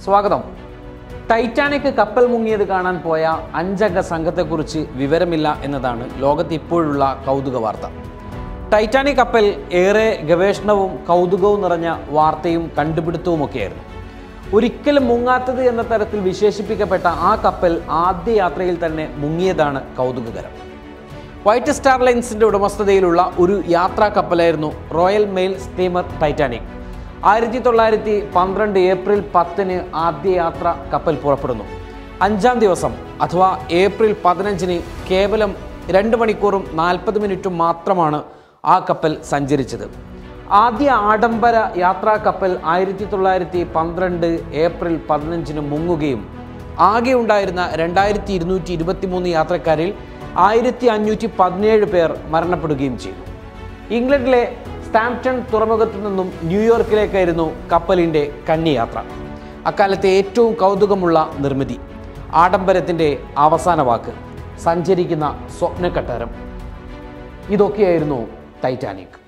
സ്വാഗതം ടൈറ്റാനിക് കപ്പൽ മുങ്ങിയത് കാണാൻ പോയ അഞ്ചംഗ സംഘത്തെക്കുറിച്ച് വിവരമില്ല എന്നതാണ് ലോകത്ത് ഇപ്പോഴുള്ള കൗതുക വാർത്ത ടൈറ്റാനിക് കപ്പൽ ഏറെ ഗവേഷണവും കൗതുകവും നിറഞ്ഞ വാർത്തയും കണ്ടുപിടുത്തവുമൊക്കെയായിരുന്നു ഒരിക്കലും മുങ്ങാത്തത് എന്ന തരത്തിൽ വിശേഷിപ്പിക്കപ്പെട്ട ആ കപ്പൽ ആദ്യ യാത്രയിൽ തന്നെ മുങ്ങിയതാണ് കൗതുകകരം വൈറ്റ് സ്റ്റാർ ലൈൻസിന്റെ ഉടമസ്ഥതയിലുള്ള ഒരു യാത്രാ കപ്പലായിരുന്നു റോയൽ മെയിൽ സ്റ്റീമർ ടൈറ്റാനിക് ആയിരത്തി തൊള്ളായിരത്തി പന്ത്രണ്ട് ഏപ്രിൽ പത്തിന് ആദ്യ യാത്ര കപ്പൽ പുറപ്പെടുന്നു അഞ്ചാം ദിവസം അഥവാ ഏപ്രിൽ പതിനഞ്ചിന് കേവലം രണ്ട് മണിക്കൂറും നാൽപ്പത് മിനിറ്റും മാത്രമാണ് ആ കപ്പൽ സഞ്ചരിച്ചത് ആദ്യ ആഡംബര യാത്രാ കപ്പൽ ആയിരത്തി തൊള്ളായിരത്തി പന്ത്രണ്ട് ഏപ്രിൽ പതിനഞ്ചിന് മുങ്ങുകയും ആകെ ഉണ്ടായിരുന്ന രണ്ടായിരത്തി ഇരുന്നൂറ്റി ഇരുപത്തി മൂന്ന് യാത്രക്കാരിൽ ആയിരത്തി അഞ്ഞൂറ്റി പതിനേഴ് പേർ മരണപ്പെടുകയും ചെയ്തു ഇംഗ്ലണ്ടിലെ സ്റ്റാംപ്ടൺ തുറമുഖത്തു നിന്നും ന്യൂയോർക്കിലേക്കായിരുന്നു കപ്പലിൻ്റെ കന്നിയാത്ര അക്കാലത്തെ ഏറ്റവും കൗതുകമുള്ള നിർമ്മിതി ആഡംബരത്തിൻ്റെ അവസാന വാക്ക് സഞ്ചരിക്കുന്ന സ്വപ്നക്കട്ടാരം ഇതൊക്കെയായിരുന്നു ടൈറ്റാനിക്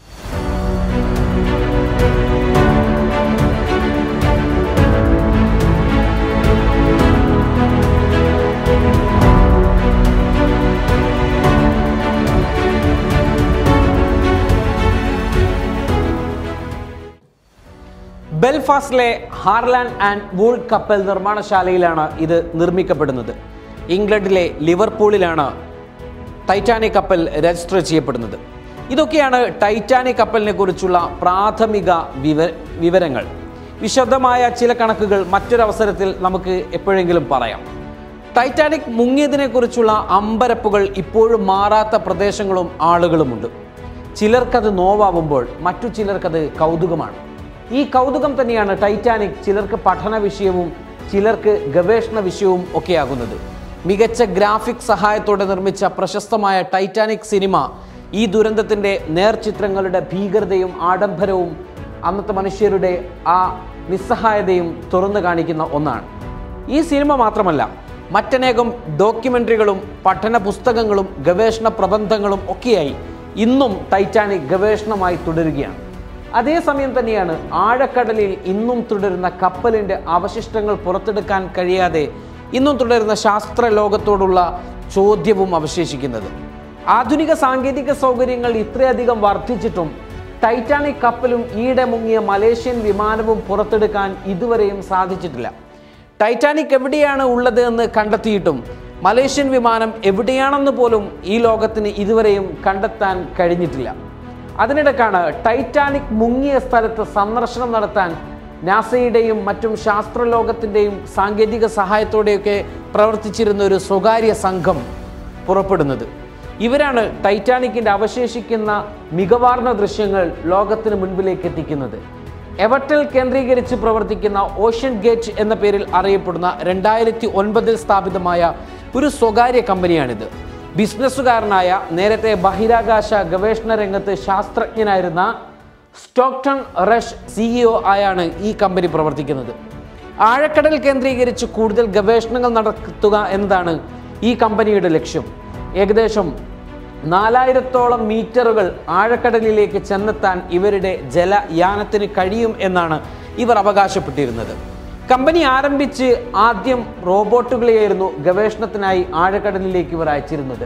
ബെൽഫാസ്റ്റിലെ ഹാർലാൻഡ് ആൻഡ് വൂൾ കപ്പൽ നിർമ്മാണശാലയിലാണ് ഇത് നിർമ്മിക്കപ്പെടുന്നത് ഇംഗ്ലണ്ടിലെ ലിവർപൂളിലാണ് ടൈറ്റാനിക് കപ്പൽ രജിസ്റ്റർ ചെയ്യപ്പെടുന്നത് ഇതൊക്കെയാണ് ടൈറ്റാനിക് കപ്പലിനെ കുറിച്ചുള്ള പ്രാഥമിക വിവ വിവരങ്ങൾ വിശദമായ ചില കണക്കുകൾ മറ്റൊരവസരത്തിൽ നമുക്ക് എപ്പോഴെങ്കിലും പറയാം ടൈറ്റാനിക് മുങ്ങിയതിനെക്കുറിച്ചുള്ള അമ്പരപ്പുകൾ ഇപ്പോഴും മാറാത്ത പ്രദേശങ്ങളും ആളുകളുമുണ്ട് ചിലർക്കത് നോവാകുമ്പോൾ മറ്റു ചിലർക്കത് കൗതുകമാണ് ഈ കൗതുകം തന്നെയാണ് ടൈറ്റാനിക് ചിലർക്ക് പഠന വിഷയവും ചിലർക്ക് ഗവേഷണ വിഷയവും ഒക്കെയാകുന്നത് മികച്ച ഗ്രാഫിക് സഹായത്തോടെ നിർമ്മിച്ച പ്രശസ്തമായ ടൈറ്റാനിക് സിനിമ ഈ ദുരന്തത്തിൻ്റെ നേർചിത്രങ്ങളുടെ ഭീകരതയും ആഡംബരവും അന്നത്തെ മനുഷ്യരുടെ ആ നിസ്സഹായതയും തുറന്നു കാണിക്കുന്ന ഒന്നാണ് ഈ സിനിമ മാത്രമല്ല മറ്റനേകം ഡോക്യുമെൻ്ററികളും പഠന പുസ്തകങ്ങളും ഗവേഷണ പ്രബന്ധങ്ങളും ഒക്കെയായി ഇന്നും ടൈറ്റാനിക് ഗവേഷണമായി തുടരുകയാണ് അതേസമയം തന്നെയാണ് ആഴക്കടലിൽ ഇന്നും തുടരുന്ന കപ്പലിൻ്റെ അവശിഷ്ടങ്ങൾ പുറത്തെടുക്കാൻ കഴിയാതെ ഇന്നും തുടരുന്ന ശാസ്ത്ര ലോകത്തോടുള്ള ചോദ്യവും അവശേഷിക്കുന്നത് ആധുനിക സാങ്കേതിക സൗകര്യങ്ങൾ ഇത്രയധികം വർദ്ധിച്ചിട്ടും ടൈറ്റാനിക് കപ്പലും ഈയിടെ മുങ്ങിയ മലേഷ്യൻ വിമാനവും പുറത്തെടുക്കാൻ ഇതുവരെയും സാധിച്ചിട്ടില്ല ടൈറ്റാനിക് എവിടെയാണ് ഉള്ളത് എന്ന് കണ്ടെത്തിയിട്ടും മലേഷ്യൻ വിമാനം എവിടെയാണെന്ന് പോലും ഈ ലോകത്തിന് ഇതുവരെയും കണ്ടെത്താൻ കഴിഞ്ഞിട്ടില്ല അതിനിടക്കാണ് ടൈറ്റാനിക് മുങ്ങിയ സ്ഥലത്ത് സന്ദർശനം നടത്താൻ നാസയുടെയും മറ്റും ശാസ്ത്രലോകത്തിൻ്റെയും സാങ്കേതിക സഹായത്തോടെയൊക്കെ പ്രവർത്തിച്ചിരുന്ന ഒരു സ്വകാര്യ സംഘം പുറപ്പെടുന്നത് ഇവരാണ് ടൈറ്റാനിക്കിൻ്റെ അവശേഷിക്കുന്ന മികവാർന്ന ദൃശ്യങ്ങൾ ലോകത്തിന് മുൻപിലേക്ക് എത്തിക്കുന്നത് എവർട്ടൽ കേന്ദ്രീകരിച്ച് പ്രവർത്തിക്കുന്ന ഓഷ്യൻ ഗേറ്റ് എന്ന പേരിൽ അറിയപ്പെടുന്ന രണ്ടായിരത്തി ഒൻപതിൽ സ്ഥാപിതമായ ഒരു സ്വകാര്യ കമ്പനിയാണിത് ബിസിനസ്സുകാരനായ നേരത്തെ ബഹിരാകാശ ഗവേഷണ രംഗത്ത് ശാസ്ത്രജ്ഞനായിരുന്ന സ്റ്റോക്ടൺ റഷ് സിഇഒ ആയാണ് ഈ കമ്പനി പ്രവർത്തിക്കുന്നത് ആഴക്കടൽ കേന്ദ്രീകരിച്ച് കൂടുതൽ ഗവേഷണങ്ങൾ നടത്തുക എന്നതാണ് ഈ കമ്പനിയുടെ ലക്ഷ്യം ഏകദേശം നാലായിരത്തോളം മീറ്ററുകൾ ആഴക്കടലിലേക്ക് ചെന്നെത്താൻ ഇവരുടെ ജലയാനത്തിന് കഴിയും എന്നാണ് ഇവർ അവകാശപ്പെട്ടിരുന്നത് കമ്പനി ആരംഭിച്ച് ആദ്യം റോബോട്ടുകളെയായിരുന്നു ഗവേഷണത്തിനായി ആഴക്കടലിലേക്ക് ഇവർ അയച്ചിരുന്നത്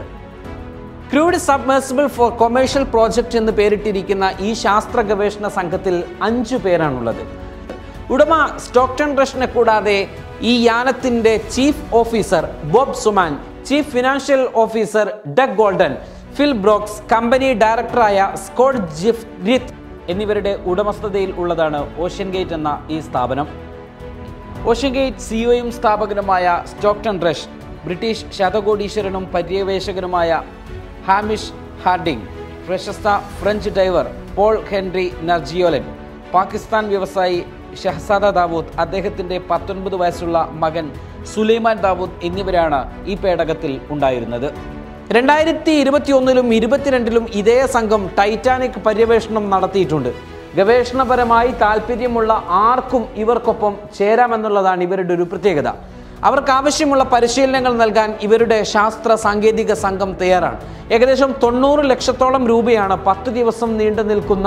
crewed submersible for commercial project എന്ന് പേരിട്ടിരിക്കുന്ന ഈ ശാസ്ത്ര ഗവേഷണ സംഘത്തിൽ അഞ്ചു പേരാണുള്ളത് ഉടമ സ്റ്റോക്ടൺ റഷിനെ കൂടാതെ ഈ യാനത്തിന്റെ chief officer Bob Suman chief financial officer Doug Golden Phil Brooks company ഡയറക്ടറായ സ്കോട്ട് ജിഫ് റിത്ത് എന്നിവരുടെ ഉടമസ്ഥതയിൽ ഉള്ളതാണ് ഓഷ്യൻ ഗേറ്റ് എന്ന ഈ സ്ഥാപനം ഓഷ്യൻ ഗേറ്റ് സിഇഒയും സ്ഥാപകനുമായ സ്റ്റോക്ടൺ റഷ് ബ്രിട്ടീഷ് ശതകോടീശ്വരനും പര്യവേഷകനുമായ ഹാമിഷ് ഹാർഡിംഗ് പ്രശസ്ത French diver Paul Henri Nargeolet Pakistan വ്യവസായി ഷഹസാദ ദാവൂദ് അദ്ദേഹത്തിൻ്റെ പത്തൊൻപത് വയസ്സുള്ള മകൻ സുലൈമാൻ ദാവൂദ് എന്നിവരാണ് ഈ പേടകത്തിൽ ഉണ്ടായിരുന്നത് രണ്ടായിരത്തി ഇരുപത്തിയൊന്നിലും ഇരുപത്തിരണ്ടിലും ഇതേ സംഘം ടൈറ്റാനിക് പര്യവേഷണം നടത്തിയിട്ടുണ്ട് ഗവേഷണപരമായി താല്പര്യമുള്ള ആർക്കും ഇവർക്കൊപ്പം ചേരാമെന്നുള്ളതാണ് ഇവരുടെ ഒരു പ്രത്യേകത അവർക്ക് ആവശ്യമുള്ള പരിശീലനങ്ങൾ നൽകാൻ ഇവരുടെ ശാസ്ത്ര സാങ്കേതിക സംഘം തയ്യാറാണ് ഏകദേശം തൊണ്ണൂറ് ലക്ഷത്തോളം രൂപയാണ് പത്ത് ദിവസം നീണ്ടു നിൽക്കുന്ന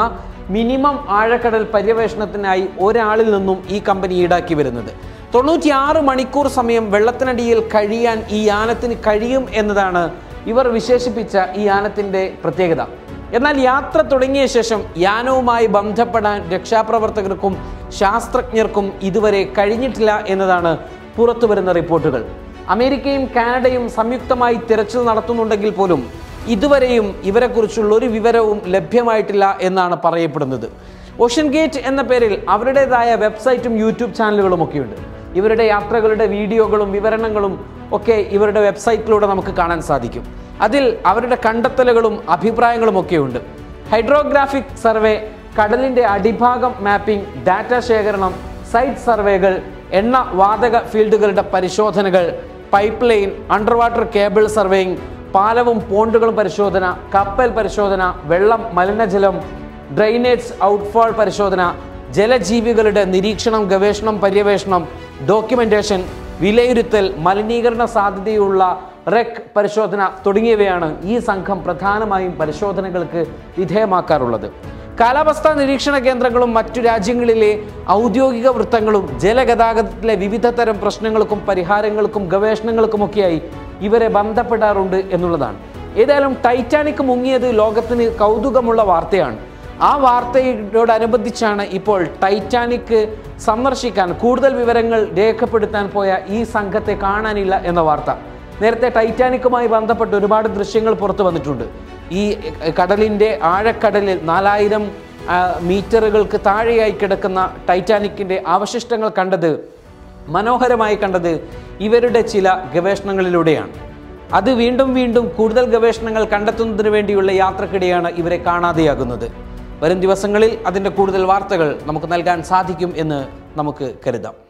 മിനിമം ആഴക്കടൽ പര്യവേഷണത്തിനായി ഒരാളിൽ നിന്നും ഈ കമ്പനി ഈടാക്കി വരുന്നത് തൊണ്ണൂറ്റിയാറ് മണിക്കൂർ സമയം വെള്ളത്തിനടിയിൽ കഴിയാൻ ഈ യാനത്തിന് കഴിയും എന്നതാണ് ഇവർ വിശേഷിപ്പിച്ച ഈ യാനത്തിൻ്റെ പ്രത്യേകത എന്നാൽ യാത്ര തുടങ്ങിയ ശേഷം യാനവുമായി ബന്ധപ്പെടാൻ രക്ഷാപ്രവർത്തകർക്കും ശാസ്ത്രജ്ഞർക്കും ഇതുവരെ കഴിഞ്ഞിട്ടില്ല എന്നതാണ് പുറത്തു വരുന്ന റിപ്പോർട്ടുകൾ അമേരിക്കയും കാനഡയും സംയുക്തമായി തിരച്ചിൽ നടത്തുന്നുണ്ടെങ്കിൽ പോലും ഇതുവരെയും ഇവരെക്കുറിച്ചുള്ള ഒരു വിവരവും ലഭ്യമായിട്ടില്ല എന്നാണ് പറയപ്പെടുന്നത് ഓഷ്യൻ ഗേറ്റ് എന്ന പേരിൽ അവരുടേതായ വെബ്സൈറ്റും യൂട്യൂബ് ചാനലുകളും ഒക്കെയുണ്ട് ഇവരുടെ യാത്രകളുടെ വീഡിയോകളും വിവരണങ്ങളും ഒക്കെ ഇവരുടെ വെബ്സൈറ്റിലൂടെ നമുക്ക് കാണാൻ സാധിക്കും അതിൽ അവരുടെ കണ്ടെത്തലുകളും അഭിപ്രായങ്ങളും ഒക്കെയുണ്ട് ഹൈഡ്രോഗ്രാഫിക് സർവേ കടലിന്റെ അടിഭാഗം മാപ്പിംഗ് ഡാറ്റ ശേഖരണം സൈറ്റ് സർവേകൾ എണ്ണ വാതക ഫീൽഡുകളുടെ പരിശോധനകൾ pipeline underwater cable surveying പാലവും പോണ്ടുകളും പരിശോധന കപ്പൽ പരിശോധന വെള്ളം മലിനജലം ഡ്രൈനേജ് ഔട്ട്ഫാൾ പരിശോധന ജലജീവികളുടെ നിരീക്ഷണം ഗവേഷണം പര്യവേഷണം ഡോക്യുമെന്റേഷൻ വിലയിരുത്തൽ മലിനീകരണ സാധ്യതയുള്ള റെക് പരിശോധന തുടങ്ങിയവയാണ് ഈ സംഘം പ്രധാനമായും പരിശോധനകൾക്ക് വിധേയമാക്കാറുള്ളത് കാലാവസ്ഥാ നിരീക്ഷണ കേന്ദ്രങ്ങളും മറ്റു രാജ്യങ്ങളിലെ ഔദ്യോഗിക വൃത്തങ്ങളും ജലഗതാഗതത്തിലെ വിവിധ തരം പ്രശ്നങ്ങൾക്കും പരിഹാരങ്ങൾക്കും ഗവേഷണങ്ങൾക്കുമൊക്കെയായി ഇവരെ ബന്ധപ്പെടാറുണ്ട് എന്നുള്ളതാണ് ഏതായാലും ടൈറ്റാനിക് മുങ്ങിയത് ലോകത്തിന് കൗതുകമുള്ള വാർത്തയാണ് ആ വാർത്തയോടനുബന്ധിച്ചാണ് ഇപ്പോൾ ടൈറ്റാനിക് സന്ദർശിക്കാൻ കൂടുതൽ വിവരങ്ങൾ രേഖപ്പെടുത്താൻ പോയ ഈ സംഘത്തെ കാണാനില്ല എന്ന വാർത്ത നേരത്തെ ടൈറ്റാനിക്കുമായി ബന്ധപ്പെട്ട് ഒരുപാട് ദൃശ്യങ്ങൾ പുറത്തു വന്നിട്ടുണ്ട് ഈ കടലിൻ്റെ ആഴക്കടലിൽ നാലായിരം ആ, മീറ്ററുകൾക്ക് താഴെയായി കിടക്കുന്ന ടൈറ്റാനിക്കിൻ്റെ അവശിഷ്ടങ്ങൾ കണ്ടത് മനോഹരമായി കണ്ടത് ഇവരുടെ ചില ഗവേഷണങ്ങളിലൂടെയാണ് അത് വീണ്ടും വീണ്ടും കൂടുതൽ ഗവേഷണങ്ങൾ കണ്ടെത്തുന്നതിന് വേണ്ടിയുള്ള യാത്രക്കിടെയാണ് ഇവരെ കാണാതെയാകുന്നത് വരും ദിവസങ്ങളിൽ അതിൻ്റെ കൂടുതൽ വാർത്തകൾ നമുക്ക് നൽകാൻ സാധിക്കും എന്ന് നമുക്ക് കരുതാം